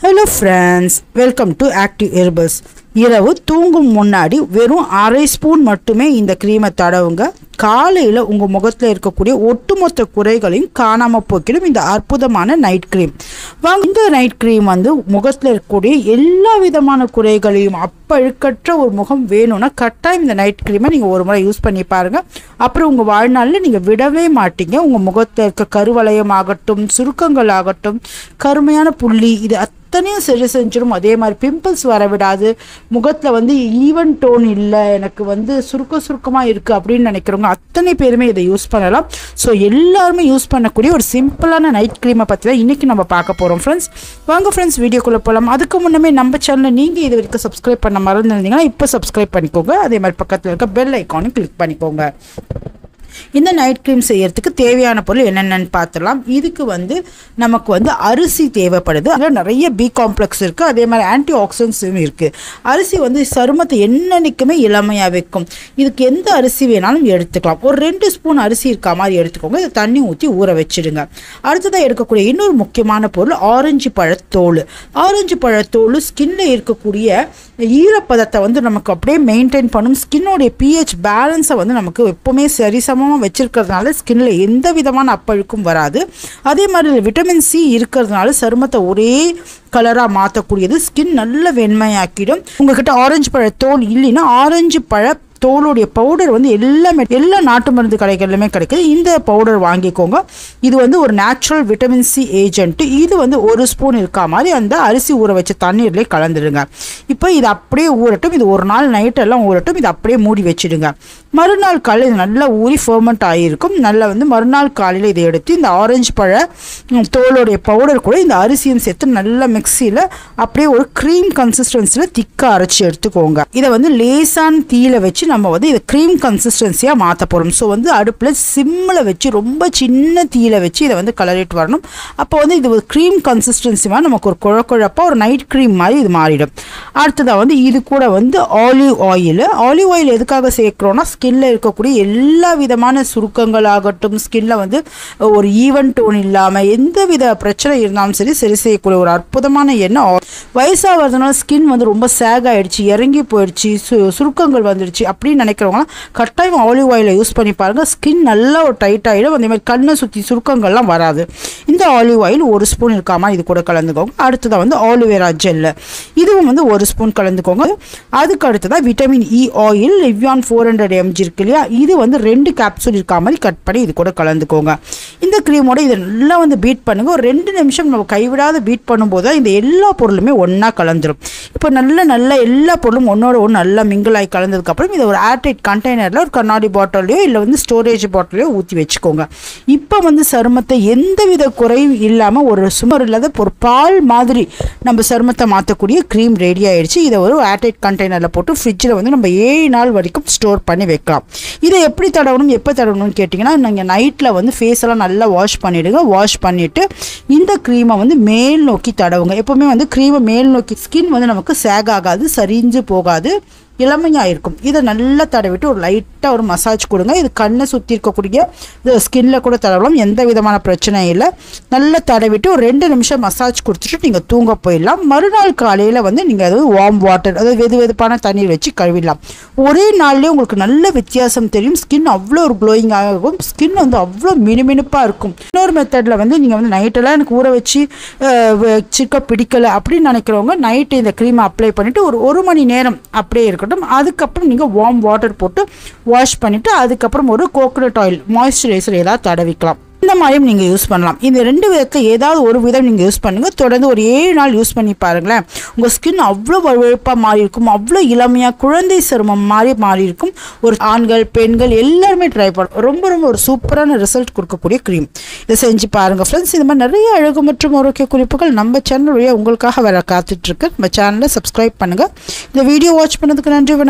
hello friends welcome to Active Herbals இரவு தூங்கும் முன்னாடி வெறும் அரை ஸ்பூன் மட்டுமே இந்த க்ரீமை தடவுங்க காலையில் உங்கள் முகத்தில் இருக்கக்கூடிய ஒட்டுமொத்த குறைகளையும் காணாமல் போக்கிடும் இந்த அற்புதமான நைட் க்ரீம் வாங்க இந்த நைட் க்ரீம் வந்து முகத்தில் இருக்கக்கூடிய எல்லா விதமான குறைகளையும் அப்பழுக்கற்ற ஒரு முகம் வேணும்னா கட்டாயம் இந்த நைட் க்ரீமை நீங்கள் ஒரு முறை யூஸ் பண்ணி பாருங்கள் அப்புறம் உங்கள் வாழ்நாளில் நீங்கள் விடவே மாட்டீங்க உங்கள் முகத்தில் இருக்க கருவளையம் ஆகட்டும் சுருக்கங்கள் ஆகட்டும் கருமையான புள்ளி இது அத்தனையும் சரி செஞ்சிடும் அதே மாதிரி பிம்பிள்ஸ் வர விடாது முகத்தில் வந்து ஈவன் டோன் இல்லை எனக்கு வந்து சுருக்க சுருக்கமாக இருக்குது அப்படின்னு நினைக்கிறவங்க அத்தனை பேருமே இதை யூஸ் பண்ணலாம் ஸோ எல்லாருமே யூஸ் பண்ணக்கூடிய ஒரு சிம்பிளான நைட் க்ரீமை பற்றி தான் இன்றைக்கி நம்ம பார்க்க போகிறோம் ஃப்ரெண்ட்ஸ் வாங்க ஃப்ரெண்ட்ஸ் வீடியோக்குள்ளே போகலாம் அதுக்கு முன்னமே நம்ம சேனலில் நீங்கள் இது வரைக்கும் சப்ஸ்கிரைப் பண்ண மறந்துருந்தீங்கன்னா இப்போ சப்ஸ்கிரைப் பண்ணிக்கோங்க அதே மாதிரி பக்கத்தில் இருக்க பெல் ஐக்கானும் கிளிக் பண்ணிக்கோங்க இந்த நைட் க்ரீம் செய்யறதுக்கு தேவையான பொருள் என்னென்னு பார்த்துடலாம் இதுக்கு வந்து நமக்கு வந்து அரிசி தேவைப்படுது அதில் நிறைய பி காம்ப்ளெக்ஸ் இருக்குது அதே மாதிரி ஆன்டி ஆக்சிடென்ட்ஸும் இருக்குது அரிசி வந்து சருமத்தை என்னன்னைக்குமே இளமையாக வைக்கும் இதுக்கு எந்த அரிசி வேணாலும் எடுத்துக்கலாம் ஒரு ரெண்டு ஸ்பூன் அரிசி இருக்க மாதிரி எடுத்துக்கோங்க இதை தண்ணி ஊற்றி ஊற வச்சிடுங்க அடுத்ததாக எடுக்கக்கூடிய இன்னொரு முக்கியமான பொருள் ஆரஞ்சு பழத்தோல் ஆரஞ்சு பழத்தோல் ஸ்கின்ல இருக்கக்கூடிய ஈரப்பதத்தை வந்து நமக்கு அப்படியே மெயின்டைன் பண்ணும் ஸ்கின்னோடைய பிஹெச் பேலன்ஸை வந்து நமக்கு எப்போவுமே சரிசமமாக வச்சிருக்கிறதுனால ஸ்கின்ல எந்த விதமான அப்பழுக்கும் வராது அதே மாதிரி விட்டமின் சி இருக்கிறதுனால சருமத்தை ஒரே கலராக மாற்றக்கூடியது ஸ்கின் நல்ல வெண்மையாக்கிடும் உங்ககிட்ட ஆரஞ்சு பழ தோல் இல்லைன்னா ஆரஞ்சு பழ தோலுடைய பவுடர் வந்து எல்லாமே எல்லா நாட்டு மருந்து கடைகள்லையுமே கிடைக்குது இந்த பவுடர் வாங்கிக்கோங்க இது வந்து ஒரு நேச்சுரல் விட்டமின் சி ஏஜென்ட் இது வந்து ஒரு ஸ்பூன் இருக்கா மாதிரி அந்த அரிசி ஊற வச்ச தண்ணீர்லேயே கலந்துடுங்க இப்போ இது அப்படியே ஊறட்டும் இது ஒரு நாள் நைட்டெல்லாம் ஊறட்டும் இது அப்படியே மூடி வச்சிடுங்க மறுநாள் காலையில் இது நல்லா ஊறி ஃபர்மெண்ட் ஆகியிருக்கும் நல்லா வந்து மறுநாள் காலையில் இதை எடுத்து இந்த ஆரஞ்சு பழ ம், தோலுடைய பவுடர் கூட இந்த அரிசியும் சேர்த்து நல்லா மிக்சியில் அப்படியே ஒரு க்ரீம் கன்சிஸ்டன்சியில் திக்காக அரைச்சி எடுத்துக்கோங்க இதை வந்து லேசான தீயில வச்சு நம்ம வந்து இதை க்ரீம் கன்சிஸ்டன்சியாக மாற்ற போகிறோம் ஸோ வந்து அடுப்பில் சிம்மில் வச்சு ரொம்ப சின்ன தீயில வச்சு இதை வந்து கலரிட்டு வரணும் அப்போ வந்து இது ஒரு க்ரீம் கன்சிஸ்டன்சி மாதிரி நமக்கு ஒரு குழ குழப்பாக ஒரு நைட் க்ரீம் மாதிரி இது மாறிடும் அடுத்ததாக வந்து இது கூட வந்து ஆலிவ் ஆயில் ஆலிவ் ஆயில் எதுக்காக சேர்க்குறோன்னா ஸ்கின்ல இருக்கக்கூடிய எல்லா விதமான சுருக்கங்கள் ஆகட்டும் ஸ்கின்ல வந்து ஒரு ஈவன் டோன் இல்லாமல் எந்த வித பிரச்சனை இருந்தாலும் சரி சரி செய்யக்கூடிய ஒரு அற்புதமான எண்ணெய் ஆ- வயசாக வரதுனால ஸ்கின் வந்து ரொம்ப சேக் ஆயிடுச்சு இறங்கி போயிடுச்சு சு சுருக்கங்கள் வந்துடுச்சு அப்படின்னு நினைக்கிறவங்களாம் கட்டாயம் ஆலிவ் ஆயிலை யூஸ் பண்ணி பாருங்கள் ஸ்கின் நல்லா ஒரு டைட் ஆகிடும் அதே மாதிரி கண்ணை சுற்றி சுருக்கங்கள்லாம் வராது இந்த ஆலிவ் ஆயில் ஒரு ஸ்பூன் இருக்காமல் இது கூட கலந்துக்கோங்க அடுத்ததாக வந்து ஆலிவேரா ஜெல் இதுவும் வந்து ஒரு ஸ்பூன் கலந்துக்கோங்க அதுக்கு அடுத்ததாக விட்டமின் இ ஆயில் லிவ்யான் ஃபோர் ஹண்ட்ரட் எம்ஜி இருக்கு இல்லையா இது வந்து ரெண்டு கேப்சூல் இருக்கா மாதிரி கட் பண்ணி இது கூட கலந்துக்கோங்க இந்த க்ரீமோட இதை நல்லா வந்து பீட் பண்ணுங்க ஒரு ரெண்டு நிமிஷம் நம்ம கைவிடாத பீட் பண்ணும்போது தான் இந்த எல்லா பொருளுமே ஒன்றா கலந்துரும் இப்போ நல்ல நல்ல எல்லா பொருளும் ஒன்றோட ஒன்று நல்லா மிங்கிள் ஆகி கலந்ததுக்கப்புறம் இதை ஒரு ஏர்டைட் கண்டெய்னரில் ஒரு கண்ணாடி பாட்டிலையோ இல்லை வந்து ஸ்டோரேஜ் பாட்டிலையோ ஊற்றி வச்சுக்கோங்க இப்போ வந்து சருமத்தை எந்தவித குறையும் இல்லாமல் ஒரு சுமர் இல்லாத ஒரு பால் மாதிரி நம்ம சருமத்தை மாற்றக்கூடிய க்ரீம் ரெடி ஆயிடுச்சு இதை ஒரு ஏர்டைட் கண்டெய்னரில் போட்டு ஃப்ரிட்ஜில் வந்து நம்ம ஏழு நாள் வரைக்கும் ஸ்டோர் பண்ணி வைக்கலாம் இதை எப்படி தடவணும் எப்போ தடவணும்னு கேட்டிங்கன்னா நீங்கள் நைட்டில் வந்து ஃபேஸ் எல்லாம் நல்லா வாஷ் பண்ணிவிடுங்க வாஷ் பண்ணிவிட்டு இந்த க்ரீமை வந்து மேல் நோக்கி தடவுங்க எப்போவுமே வந்து க்ரீமை மேல் நோக்கி ஸ்கின் வந்து நமக்கு சேக் ஆகாது சரிஞ்சு போகாது இளமையாக இருக்கும் இதை நல்லா தடவிட்டு ஒரு லைட்டாக ஒரு மசாஜ் கொடுங்க இது கண்ணை சுற்றி இருக்கக்கூடிய இது ஸ்கின்ல கூட தடவலாம் எந்த விதமான பிரச்சனையும் இல்லை நல்லா தடவிட்டு ஒரு ரெண்டு நிமிஷம் மசாஜ் கொடுத்துட்டு நீங்கள் தூங்க போயிடலாம் மறுநாள் காலையில் வந்து நீங்கள் அதாவது வார்ம் வாட்டர் அதாவது வெது வெதுப்பான தண்ணீர் வச்சு கழுவிடலாம் ஒரே நாள்லேயே உங்களுக்கு நல்ல வித்தியாசம் தெரியும் ஸ்கின் அவ்வளோ ஒரு க்ளோயிங்காக இருக்கும் ஸ்கின் வந்து அவ்வளோ மினுமினுப்பாக இருக்கும் இன்னொரு மெத்தடில் வந்து நீங்கள் வந்து நைட்டெல்லாம் எனக்கு ஊற வச்சு அஹ், வச்சுக்க பிடிக்கல அப்படின்னு நினைக்கிறவங்க நைட்டு இந்த க்ரீமை அப்ளை பண்ணிவிட்டு ஒரு ஒரு மணி நேரம் அப்படியே இருக்கட்டும் அதுக்கப்புறம் நீங்கள் வார்ம் வாட்டர் போட்டு வாஷ் பண்ணிவிட்டு அதுக்கப்புறம் ஒரு கோகோனட் ஆயில் மாய்ஸ்சரைசர் ஏதாவது தடவிக்கலாம் இந்த மாதிரியும் நீங்கள் யூஸ் பண்ணலாம் இந்த ரெண்டு விதத்தில் ஏதாவது ஒரு விதம் நீங்கள் யூஸ் பண்ணுங்கள் தொடர்ந்து ஒரு ஏழு நாள் யூஸ் பண்ணி பாருங்களேன் உங்கள் ஸ்கின் அவ்வளோ வழுவழுப்பாக மாறி இருக்கும் அவ்வளோ இளமையாக குழந்தை சருமம் மாதிரி மாறி இருக்கும் ஒரு ஆண்கள் பெண்கள் எல்லாருமே ட்ரை பண்ணும் ரொம்ப ரொம்ப ஒரு சூப்பரான ரிசல்ட் கொடுக்கக்கூடிய க்ரீம் இதை செஞ்சு பாருங்கள் ஃப்ரெண்ட்ஸ் இந்த மாதிரி நிறைய அழகு மற்றும் ஆரோக்கிய குறிப்புகள் நம்ம சேனல் வழியாக உங்களுக்காக வர காத்துட்ருக்கு நம்ம சேனலை சப்ஸ்கிரைப் பண்ணுங்கள் இந்த வீடியோ வாட்ச் பண்ணதுக்கு நன்றி வணக்கம்